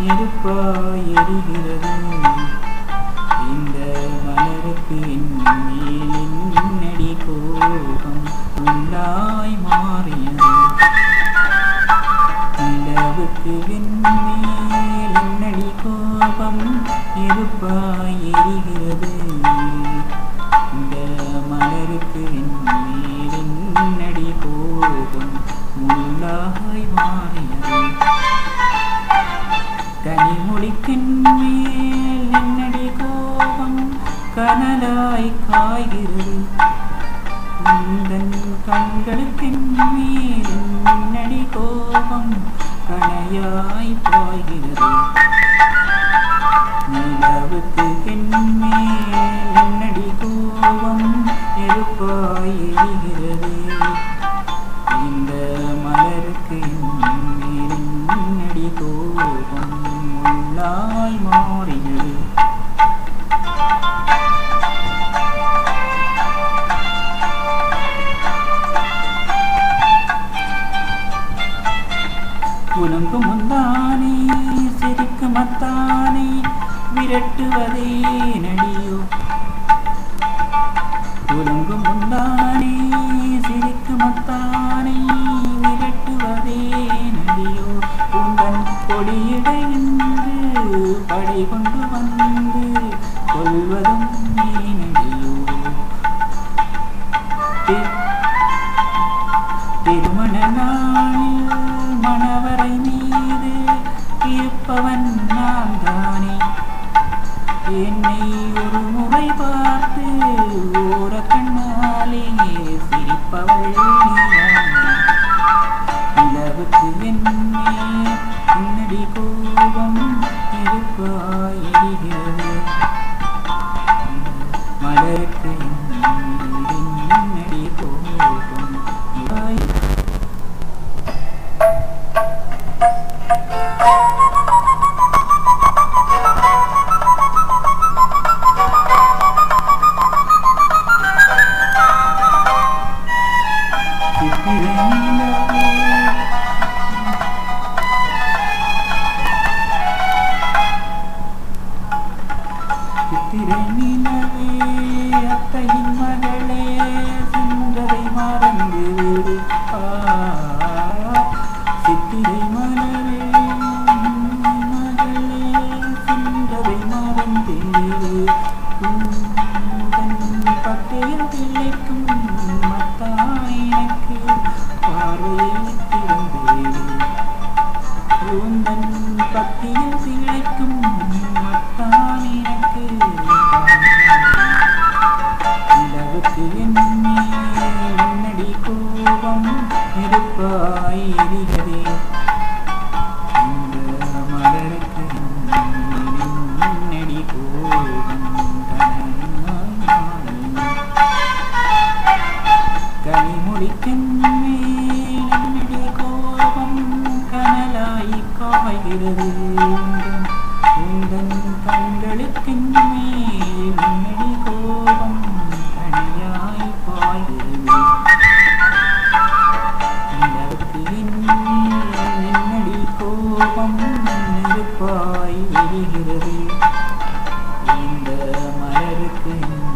நெருப்பாய் எரிகிறது இந்த மலருக்கு என் மேல் என்னடி கோபம் உண்டாய் மாறியது நிலவுக்கு என் மேல் என்னடி கோபம் நெருப்பாய் எரிகிறது இந்த மலருக்கு என் மேல் என்னடி கோபம் முள்ளாய் மாறியது கனிமொழிக்கின் மேல் என்னடி கோபம் கனலாய் காய்கிறது உந்தன் கண்களுக்கின் மேல் என்னடி கோபம் கனையாய் பாய்கிறது நிலவுக்கு மேல் என்னடி கோபம் நெருப்பாய் எரிகிறது இந்த மலருக்கு மேல் என்னடி கோபம் முள்ளாய் மாறியது குலுங்கும் முந்தானே சிரிக்கும் மத்தானே விரட்டுவதே நடியோ குலுங்கும் முந்தானே சிரிக்கும் மத்தானே விரட்டுவதே நடியோ உங்கள் கொடியிடையின்று படை கொண்டு வந்து கொள்வதும் நீ நடியோ தி- திருமண நாளில் மணவரை மீது இருப்பவன் நான் தானே என்னை ஒரு முறை பார்த்து ஓர கண்ணாலே சிரிப்பவள் நீதானே. நிலவுக்கு என்னே என்னடி கோபம் இருப்பாய் எரிகிறது மலருக்கு என்னடி கோபம் வாய் சித்திரை நிலவே அத்தையின் மகளே சென்றதை மறந்து விடு. ஆ, சித்திரை மலரே மகளே சென்றதை மறந்து விடு. உந்தன் பக்கையில் திளைக்கும் மத்தாயினுக்கு பார்வையை திறந்தேடு உந்தன் பக்தியில் திளைக்கும் மத்தான் எனக்கு நிலவுக்கு என்னே என்னடி கோபம் நெருப்பாய் எரிகிறே இந்த மலருக்கு என்னடி கோபம் கனலாய் கனிமொழிக்கின் மேல் என்னடி கோபம் கனலாய் காய்கிறது உந்தன் கண்களுக்கின் மேல் என்னடி கோபம் கனியாய் பாய்கிறது நிலவுக்கு என்னேல் என்னடி கோபம் நெருப்பாய் எரிகிறது இந்த மலருக்கு